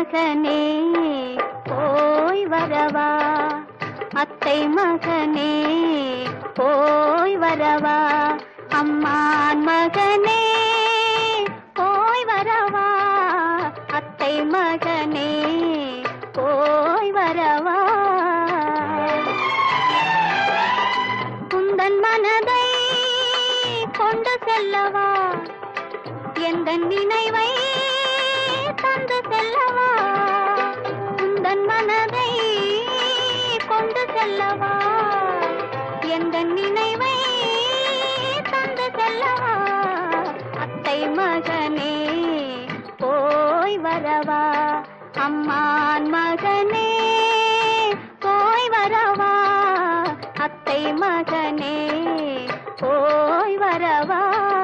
மகனே போய் வரவா அத்தை மகனே போய் வரவா அம்மான் மகனே போய் வரவா அத்தை மகனே போய் வரவா குந்தன் மனதை கொண்டு செல்லவா எந்த நினைவை தந்து செல்லவா குந்தன் மனதை கொண்டு செல்லவா எந்த நினைவை தந்து செல்லவா அத்தை மகனே போய் வரவா அம்மான் மகனே போய் வரவா அத்தை மகனே போய் வரவா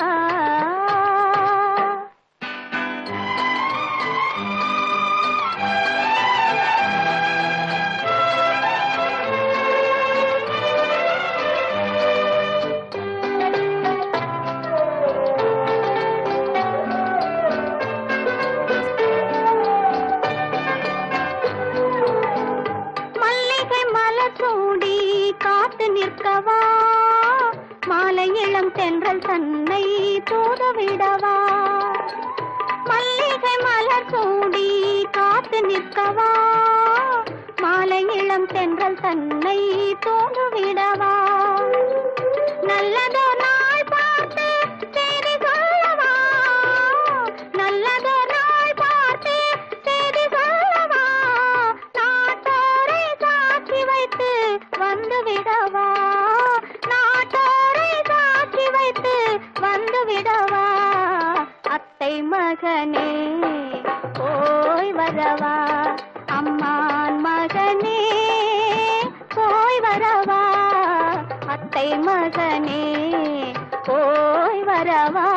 மல்லிகை மலர் சூடி காத்து நிற்கவா மாலை இளம் தென்றல் தன்னை தூதவிடவா மல்லிகை மலர் சூடி காத்து நிற்கவா மாலை இளம் தென்றல் தன்னை தூதுவிடவா நல்லதோ நாள் பார்த்து செய்தி சொல்லவா நல்லதோ நாள் பார்த்து செய்தி சொல்லவா நாட்டோரை சாட்சி வைத்து வந்து விடவா நாட்டோரை சாட்சி வைத்து வந்து விடவா அத்தை மகனே போய் வரவா அம்மான் மகனே போய் வரவா அத்தை மகனே போய் வரவா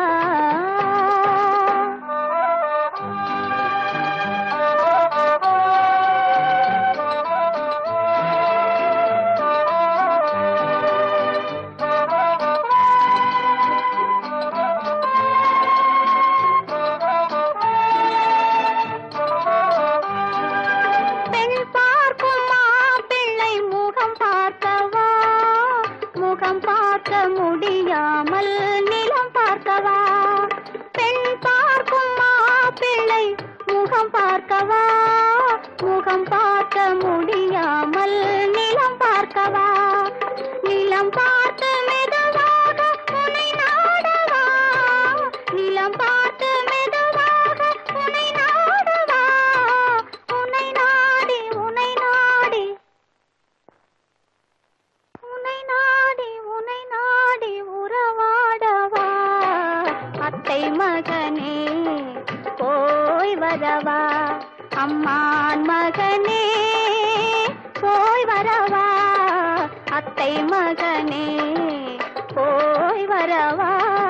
பெண் பார்க்கும் மாப்பிள்ளை முகம் பார்க்கவா முகம் பார்க்க முடியாமல் நிலம் பார்க்கவா பெண் பார்க்கும் மாப்பிள்ளை முகம் பார்க்கவா முகம் பார்க்க முடியாமல் நிலம் பார்க்கவா நிலம் பார்த்து மெதுவாக உன்னை நாடவா நிலம் பார்த்து மெதுவாக உன்னை நாடவா உன்னை நாடி உன்னை நாடி உன்னை நாடி உன்னை நாடி உறவாடவா அத்தை மகனே போய் வரவா அம்மான் மகனே போய் வரவா அத்தை மகனே போய் வரவா